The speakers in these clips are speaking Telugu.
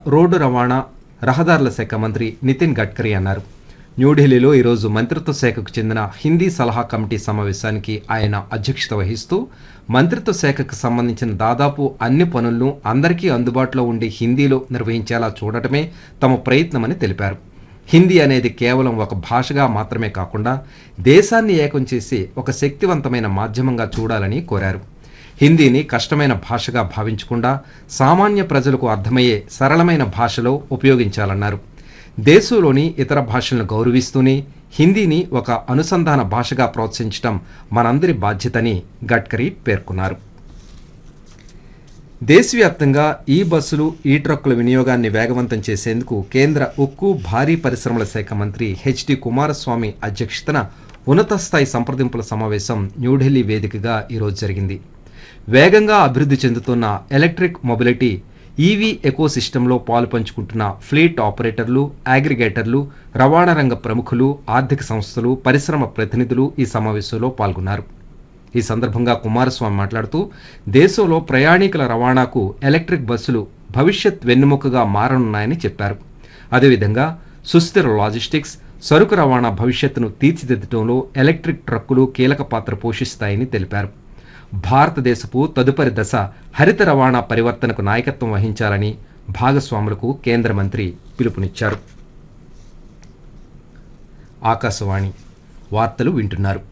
రోడ్డు రవాణా రహదారుల శాఖ మంత్రి నితిన్ గడ్కరీ అన్నారు న్యూఢిల్లీలో ఈరోజు మంత్రిత్వ శాఖకు చెందిన హిందీ సలహా కమిటీ సమావేశానికి ఆయన అధ్యక్షత వహిస్తూ మంత్రిత్వ శాఖకు సంబంధించిన దాదాపు అన్ని పనులను అందరికీ అందుబాటులో ఉండే హిందీలో నిర్వహించేలా చూడటమే తమ ప్రయత్నమని తెలిపారు హిందీ అనేది కేవలం ఒక భాషగా మాత్రమే కాకుండా దేశాన్ని ఏకం చేసే ఒక శక్తివంతమైన మాధ్యమంగా చూడాలని కోరారు హిందీని కష్టమైన భాషగా భావించకుండా సామాన్య ప్రజలకు అర్థమయ్యే సరళమైన భాషలో ఉపయోగించాలన్నారు దేశంలోని ఇతర భాషలను గౌరవిస్తూనే హిందీని ఒక అనుసంధాన భాషగా ప్రోత్సహించడం మనందరి బాధ్యతని గడ్కరీ పేర్కొన్నారు దేశవ్యాప్తంగా ఈ బస్సులు ఈ ట్రక్కుల వినియోగాన్ని వేగవంతం చేసేందుకు కేంద్ర ఉక్కు భారీ పరిశ్రమల శాఖ మంత్రి హెచ్డి కుమారస్వామి అధ్యక్షతన ఉన్నత స్థాయి సంప్రదింపుల సమావేశం న్యూఢిల్లీ వేదికగా ఈరోజు జరిగింది వేగంగా అభివృద్ధి చెందుతున్న ఎలక్ట్రిక్ మొబిలిటీ ఈవీ ఎకోసిస్టంలో పాలు పంచుకుంటున్న ఫ్లీట్ ఆపరేటర్లు అగ్రిగేటర్లు రవాణా రంగ ప్రముఖులు ఆర్థిక సంస్థలు పరిశ్రమ ప్రతినిధులు ఈ సమావేశంలో పాల్గొన్నారు ఈ సందర్భంగా కుమారస్వామి మాట్లాడుతూ దేశంలో ప్రయాణికుల రవాణాకు ఎలక్ట్రిక్ బస్సులు భవిష్యత్ వెన్నెముకగా మారనున్నాయని చెప్పారు అదేవిధంగా సుస్థిర లాజిస్టిక్స్ సరుకు రవాణా భవిష్యత్తును తీర్చిదిద్దడంలో ఎలక్ట్రిక్ ట్రక్కులు కీలక పాత్ర పోషిస్తాయని తెలిపారు భారతదేశపు తదుపరి దశ హరిత రవాణా పరివర్తనకు నాయకత్వం వహించాలని భాగస్వాములకు కేంద్ర మంత్రి పిలుపునిచ్చారు ఆకాశవాణి వార్తలు వింటున్నారు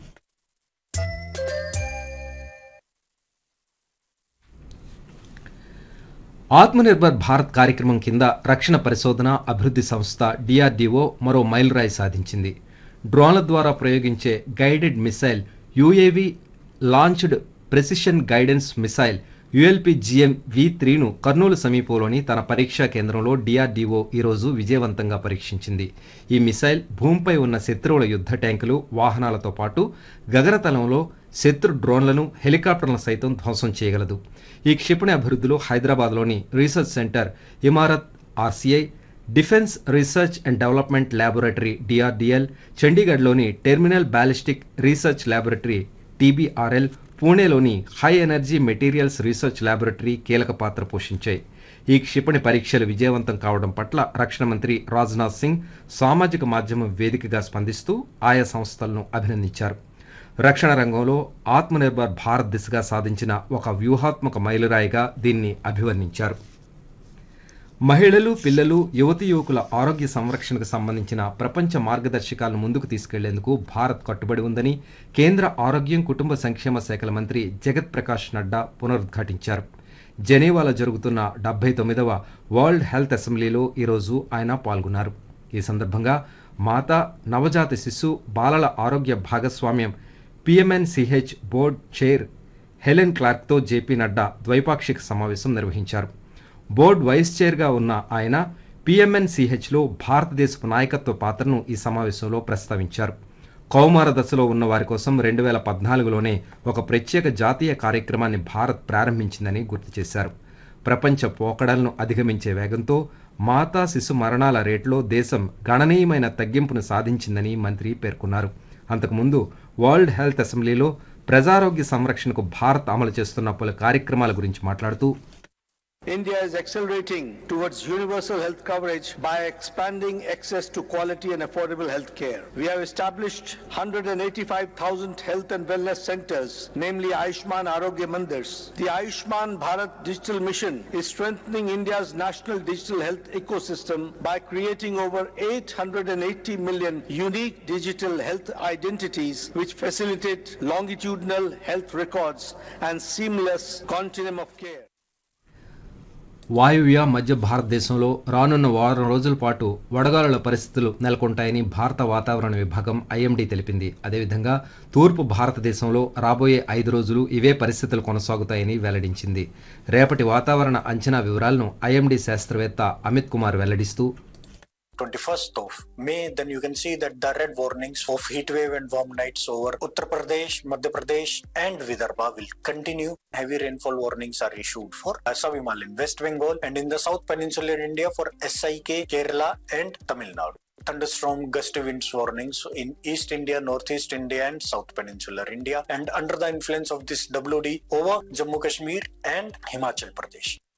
ఆత్మనిర్భర్ భారత్ కార్యక్రమం కింద రక్షణ పరిశోధన అభివృద్ధి సంస్థ డిఆర్డీఓ మరో మైలురాయి సాధించింది డ్రోన్ల ద్వారా ప్రయోగించే guided missile UAV launched precision guidance missile ULPGM V త్రీను కర్నూలు సమీపంలోని తన పరీక్షా కేంద్రంలో డిఆర్డీఓ ఈరోజు విజయవంతంగా పరీక్షించింది ఈ మిసైల్ భూమిపై ఉన్న శత్రువుల యుద్ధ ట్యాంకులు వాహనాలతో పాటు గగనతలంలో శత్రు డ్రోన్లను హెలికాప్టర్లను సైతం ధ్వంసం చేయగలదు ఈ క్షిపణి అభివృద్ధిలో హైదరాబాద్లోని research centre Imarat RCI defence research and development laboratory DRDL చండీగఢ్లోని terminal ballistic research laboratory TBRL పూణేలోని high energy materials research laboratory కీలక పాత్ర పోషించాయి ఈ క్షిపణి పరీక్షలు విజయవంతం కావడం పట్ల రక్షణ మంత్రి రాజ్నాథ్ సింగ్ సామాజిక మాధ్యమం వేదికగా స్పందిస్తూ ఆయా సంస్థలను అభినందించారు రక్షణ రంగంలో ఆత్మనిర్భర్ భారత్ దిశగా సాధించిన ఒక వ్యూహాత్మక మైలురాయిగా దీన్ని అభివర్ణించారు మహిళలు పిల్లలు యువతి యువకుల ఆరోగ్య సంరక్షణకు సంబంధించిన ప్రపంచ మార్గదర్శకాలను ముందుకు తీసుకెళ్లేందుకు భారత్ కట్టుబడి ఉందని కేంద్ర ఆరోగ్యం కుటుంబ సంక్షేమ శాఖల మంత్రి జగత్ ప్రకాష్ నడ్డా పునరుద్ఘాటించారు జెనీవాలో జరుగుతున్న డెబ్బై తొమ్మిదవ వరల్డ్ హెల్త్ అసెంబ్లీలో ఈరోజు ఆయన పాల్గొన్నారు ఈ సందర్భంగా మాత నవజాత శిశు బాలల ఆరోగ్య భాగస్వామ్యం పిఎంఎన్సిహెచ్ బోర్డ్ చైర్ హెలెన్ క్లార్క్తో జేపీ నడ్డా ద్వైపాక్షిక సమావేశం నిర్వహించారు బోర్డు వైస్ చైర్గా ఉన్న ఆయన పిఎంఎన్సిహెచ్లో భారతదేశపు నాయకత్వ పాత్రను ఈ సమావేశంలో ప్రస్తావించారు కౌమార దశలో ఉన్న వారి కోసం రెండు వేల పద్నాలుగులోనే ఒక ప్రత్యేక జాతీయ కార్యక్రమాన్ని భారత్ ప్రారంభించిందని గుర్తు చేశారు ప్రపంచ పోకడలను అధిగమించే వేగంతో మాతా శిశు మరణాల రేటులో దేశం గణనీయమైన తగ్గింపును సాధించిందని మంత్రి పేర్కొన్నారు అంతకుముందు వరల్డ్ హెల్త్ అసెంబ్లీలో ప్రజారోగ్య సంరక్షణకు భారత్ అమలు చేస్తున్న పలు కార్యక్రమాల గురించి మాట్లాడుతూ India is accelerating towards universal health coverage by expanding access to quality and affordable health care. We have established 185,000 health and wellness centers, namely Ayushman Arogya Mandirs. The Ayushman Bharat Digital Mission is strengthening India's national digital health ecosystem by creating over 880 million unique digital health identities which facilitate longitudinal health records and seamless continuum of care. వాయువ్య మధ్య భారతదేశంలో రానున్న వారం రోజుల పాటు వడగాలుల పరిస్థితులు నెలకొంటాయని భారత వాతావరణ విభాగం ఐఎండీ తెలిపింది అదేవిధంగా తూర్పు భారతదేశంలో రాబోయే ఐదు రోజులు ఇవే పరిస్థితులు కొనసాగుతాయని వెల్లడించింది రేపటి వాతావరణ అంచనా వివరాలను ఐఎండీ శాస్త్రవేత్త Amit Kumar వెల్లడిస్తూ 21st of May, then you can see that the red warnings of heat wave and warm nights over Uttar Pradesh, Madhya Pradesh, and Vidarbha will continue. Heavy rainfall warnings are issued for Assam-Himalayan, West Bengal, and in the South Peninsular India for SIK, Kerala, and Tamil Nadu. Thunderstorm gusty winds warnings in East India, Northeast India, and South Peninsular India, and under the influence of this WD over Jammu Kashmir and Himachal Pradesh.